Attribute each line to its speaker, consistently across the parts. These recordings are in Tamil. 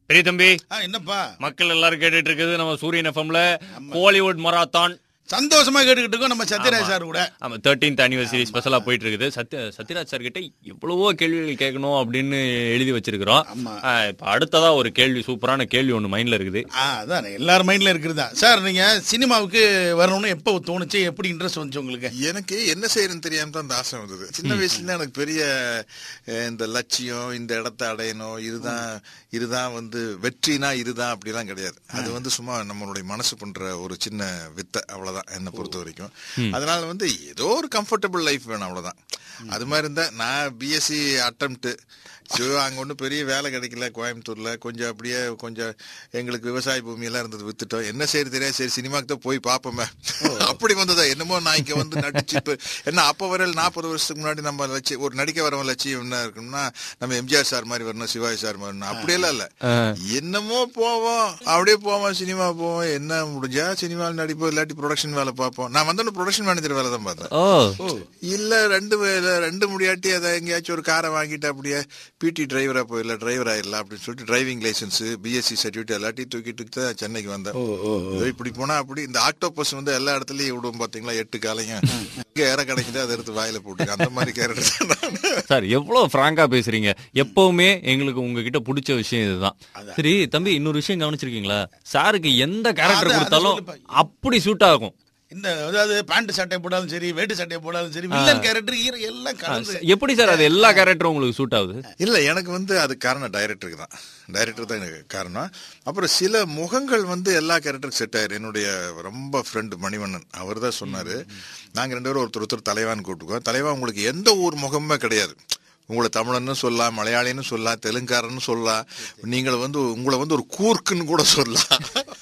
Speaker 1: பெரிய தம்பி
Speaker 2: ஆ, என்னப்பா
Speaker 1: மக்கள் எல்லாரும் கேட்டுட்டு இருக்குது நம்ம சூரியன் எஃப்எம்ல கோலிவுட் மராத்தான்
Speaker 2: சந்தோஷமா கேட்டுக்கிட்டு இருக்கோம் நம்ம சத்யராஜ் சார் கூட
Speaker 1: ஆமா தேர்ட்டீன்த் அனிவர்சரி ஸ்பெஷலா போயிட்டு இருக்குது சத்ய சத்யராஜ் சார் கிட்ட எவ்வளவோ கேள்விகள் கேட்கணும் அப்படின்னு எழுதி வச்சிருக்கிறோம்
Speaker 2: ஆமா.
Speaker 1: ஆ, இப்ப அடுத்ததா ஒரு கேள்வி சூப்பரான கேள்வி ஒண்ணு மைண்ட்ல இருக்குது
Speaker 2: ஆ அதான் எல்லார் மைண்ட்ல இருக்கிறது தான் சார் நீங்க சினிமாவுக்கு வரணும்னு எப்போ தோணுச்சு எப்படி இன்ட்ரெஸ்ட் வந்துச்சு உங்களுக்கு
Speaker 3: எனக்கு என்ன செய்யறதுன்னு தெரியாம தான் அந்த ஆசை வந்தது சின்ன வயசுல இருந்து எனக்கு பெரிய அஹ், இந்த லட்சியம் இந்த இடத்த அடையணும் இதுதான் இதுதான் வந்து வெற்றினா இதுதான் அப்படிலாம் கிடையாது அது வந்து சும்மா நம்மளுடைய மனசு பண்ற ஒரு சின்ன வித்தை அவ்வளவுதான் என்னை பொறுத்த வரைக்கும் அதனால வந்து ஏதோ ஒரு கம்ஃபர்டபுள் லைஃப் வேணும் அவ்வளவுதான் அது மாதிரி இருந்தா நான் பிஎஸ்சி அட்டம்ப்ட் ஸோ அங்கே ஒன்றும் பெரிய வேலை கிடைக்கல கோயம்புத்தூர்ல கொஞ்சம் அப்படியே கொஞ்சம் எங்களுக்கு விவசாய பூமியெல்லாம் இருந்தது வித்துட்டோம் என்ன செய்ய தெரியாது சரி சினிமாக்கு தான் போய் பார்ப்போமே அப்படி வந்ததா என்னமோ நான் இங்க வந்து நடிச்சு இப்ப என்ன அப்போ வரையில் நாற்பது வருஷத்துக்கு முன்னாடி நம்ம லட்சியம் ஒரு நடிக்க வரவன் லட்சியம் என்ன இருக்கணும்னா நம்ம எம்ஜிஆர் சார் மாதிரி வரணும் சிவாஜி சார் மாதிரி வரணும் அப்படியெல்லாம் இல்ல என்னமோ போவோம் அப்படியே போவோம் சினிமா போவோம் என்ன முடிஞ்சா சினிமாவில் நடிப்போம் இல்லாட்டி ப்ரொடக்ஷன் வேலை பார்ப்போம் நான் வந்து ப்ரொடக்ஷன் மேனேஜர் வேலை தான் பார்த்தேன்
Speaker 1: ஓ
Speaker 3: இல்ல ரெண்டு வேலை ரெண்டு முடியாட்டி அதை எங்கேயாச்சும் ஒரு காரை வாங்கிட்டு அப்படியே பிடி டிரைவரா போயிடல டிரைவர் ஆயிடலாம் அப்படின்னு சொல்லிட்டு டிரைவிங் லைசன்ஸ் பிஎஸ்சி சர்டிஃபிகேட் எல்லாத்தையும் தூக்கிட்டு தான் சென்னைக்கு வந்தேன் இதோ இப்படி போனா அப்படி இந்த ஆக்டோபஸ் வந்து எல்லா இடத்துலயும் விடும் பாத்தீங்களா எட்டு காலையும் இங்க ஏற கிடைக்குது அதை எடுத்து வாயில போட்டு அந்த மாதிரி கேரக்டர் நான்
Speaker 1: சார் எவ்வளவு பிராங்கா பேசுறீங்க எப்பவுமே எங்களுக்கு உங்ககிட்ட பிடிச்ச விஷயம் இதுதான் சரி தம்பி இன்னொரு விஷயம் கவனிச்சிருக்கீங்களா சாருக்கு எந்த கேரக்டர்
Speaker 2: அதான்,
Speaker 1: கொடுத்தாலும்
Speaker 2: அதான் சொல்லுப்பா.
Speaker 1: அப்படி சூட் ஆகும்
Speaker 2: இந்த அதாவது பேண்ட் சட்டை போட்டாலும் சரி வேட்டு சட்டை போட்டாலும் சரி வில்லன் கேரக்டர் ஹீரோ எல்லாம் கலந்து
Speaker 1: எப்படி சார் அது எல்லா கேரக்டரும் உங்களுக்கு சூட் ஆகுது
Speaker 3: இல்ல எனக்கு வந்து அது காரணம் டைரக்டருக்கு தான் டைரக்டர் தான் எனக்கு காரணம் அப்புறம் சில முகங்கள் வந்து எல்லா கேரக்டருக்கு செட் ஆயிரு என்னுடைய ரொம்ப ஃப்ரெண்டு மணிவண்ணன் அவர் தான் சொன்னாரு நாங்க ரெண்டு பேரும் ஒருத்தர் ஒருத்தர் தலைவான்னு கூப்பிட்டுக்கோம் தலைவா உங்களுக்கு எந்த ஊர் முகமுமே கிடையாது உங்களை தமிழன்னு சொல்லலாம் மலையாளின்னு சொல்லலாம் தெலுங்காரன்னு சொல்லலாம் நீங்கள் வந்து உங்களை வந்து ஒரு கூர்க்குன்னு கூட சொல்லலாம்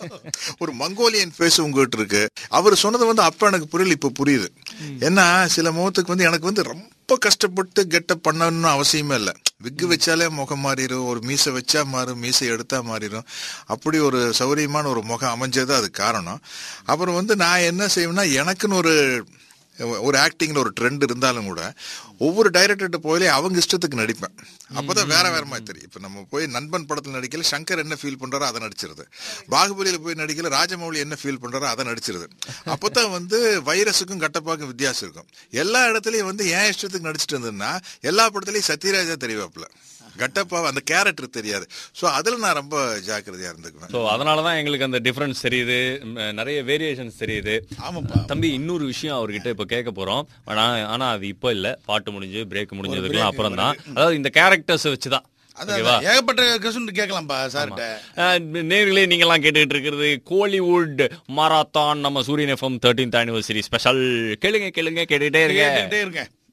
Speaker 3: ஒரு மங்கோலியன் ஃபேஸ் உங்ககிட்ட இருக்கு அவர் சொன்னது வந்து அப்ப எனக்கு புரியல இப்ப புரியுது ஏன்னா சில முகத்துக்கு வந்து எனக்கு வந்து ரொம்ப கஷ்டப்பட்டு கெட்டப் பண்ணணும்னு அவசியமே இல்லை விக்கு வச்சாலே முகம் மாறிடும் ஒரு மீசை வச்சா மாறும் மீசை எடுத்தா மாறிடும் அப்படி ஒரு சௌரியமான ஒரு முகம் அமைஞ்சது அது காரணம் அப்புறம் வந்து நான் என்ன செய்வேன்னா எனக்குன்னு ஒரு ஒரு ஆக்டிங்ல ஒரு ட்ரெண்ட் இருந்தாலும் கூட ஒவ்வொரு டைரக்டர்கிட்ட போயிலே அவங்க இஷ்டத்துக்கு நடிப்பேன் அப்பதான் வேற வேற மாதிரி தெரியும் இப்ப நம்ம போய் நண்பன் படத்துல நடிக்கல சங்கர் என்ன ஃபீல் பண்றாரோ அதை நடிச்சிருது பாகுபலியில போய் நடிக்கல ராஜமௌலி என்ன ஃபீல் பண்றாரோ அதை நடிச்சிருது அப்பதான் வந்து வைரஸுக்கும் கட்டப்பாக்கும் வித்தியாசம் இருக்கும் எல்லா இடத்துலயும் வந்து என் இஷ்டத்துக்கு நடிச்சிட்டு இருந்ததுன்னா எல்லா படத்துலயும் சத்யராஜா தெரியவாப்ல கட்டப்பா அந்த கேரக்டர் தெரியாது சோ அதுல நான் ரொம்ப ஜாக்கிரதையா இருந்துக்குவேன்
Speaker 1: சோ அதனாலதான் எங்களுக்கு அந்த டிஃபரன்ஸ் தெரியுது ம், நிறைய வேரியேஷன்ஸ் தெரியுது
Speaker 2: ஆமாப்பா
Speaker 1: தம்பி இன்னொரு விஷயம் அவர்கிட்ட இப்ப கேட்க போறோம் ஆனா ஆனா அது இப்ப இல்ல பாட்டு முடிஞ்சு பிரேக் முடிஞ்சதுக்கெல்லாம் அப்புறம் தான் அதாவது இந்த கேரக்டர்ஸ் வச்சுதான்
Speaker 2: அதான்
Speaker 1: ஓகேவா
Speaker 2: அதான். ஏகப்பட்ட கொஸ்டின் கேட்கலாம்ப்பா சார்கிட்ட
Speaker 1: அஹ், நேர்களே நீங்கெல்லாம் கேட்டுட்டு இருக்கிறது கோலிவுட் மாராத்தான் நம்ம சூரியன் எஃப்எம் தேர்ட்டீன்த் ஆனிவர்சரி ஸ்பெஷல் கேளுங்க கேளுங்க கேட்டுட்டே இருங்க
Speaker 2: கேட்டுக்கிட்டே இருக்கேன்